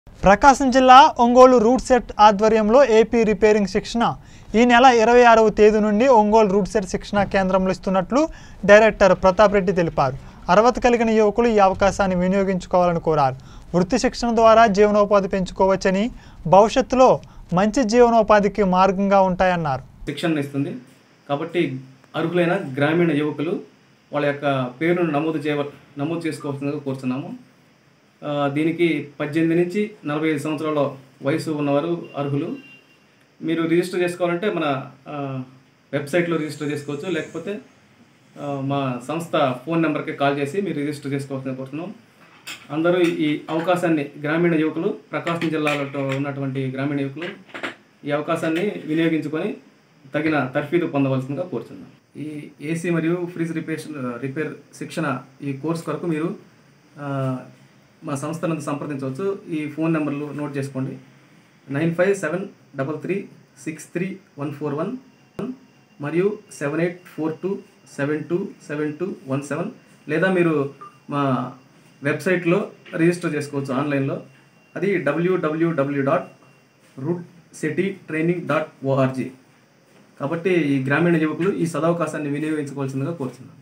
ప్రకాశం జిల్లా Ongole RUDSET ఆధ్వర్యంలో AP repairing శిక్షణ ఈ నెల ఇరవై ఆరవ తేదీ నుండి ఒంగోలు రూట్ సెట్ శిక్షణ కేంద్రంలో ఇస్తున్నట్లు డైరెక్టర్ ప్రతాప్ రెడ్డి తెలిపారు అర్హత కలిగిన యువకులు ఈ అవకాశాన్ని వినియోగించుకోవాలని కోరారు వృత్తి శిక్షణ ద్వారా జీవనోపాధి పెంచుకోవచ్చని భవిష్యత్తులో మంచి జీవనోపాధికి మార్గంగా ఉంటాయన్నారు శిక్షణ ఇస్తుంది కాబట్టి అర్హులైన గ్రామీణ యువకులు వాళ్ళ యొక్క పేరును నమోదు చేయ నమోదు చేసుకోవాల్సిందిగా కోరుతున్నాము ఆ, దీనికి పద్దెనిమిది నుంచి నలభై ఐదు సంవత్సరాల వయసు ఉన్నవారు అర్హులు మీరు రిజిస్టర్ చేసుకోవాలంటే మన ఆ, వెబ్సైట్లో రిజిస్టర్ చేసుకోవచ్చు లేకపోతే ఆ, మా సంస్థ ఫోన్ నెంబర్కి కాల్ చేసి మీరు రిజిస్టర్ చేసుకోవాల్సింది కోరుతున్నాం అందరూ ఈ అవకాశాన్ని గ్రామీణ యువకులు ప్రకాశం జిల్లాలో ఉన్నటువంటి గ్రామీణ యువకులు ఈ అవకాశాన్ని వినియోగించుకొని తగిన తర్ఫీదు పొందవలసిందిగా కోరుతున్నాం ఈ ఏసీ మరియు ఫ్రిజ్ రిపేర్ రిపేర్ శిక్షణ ఈ కోర్స్ కొరకు మీరు ఆ, మా సంస్థను సంప్రదించవచ్చు ఈ ఫోన్ నెంబర్లు నోట్ చేసుకోండి nine five seven double three six three one four one మరియు seven eight four two seven two seven two one seven లేదా మీరు మా వెబ్సైట్లో రిజిస్టర్ చేసుకోవచ్చు ఆన్లైన్లో అది WWW dot RUDSETI training dot ORG కాబట్టి ఈ గ్రామీణ యువకులు ఈ సదవకాశాన్ని వినియోగించుకోవాల్సిందిగా కోరుతున్నాను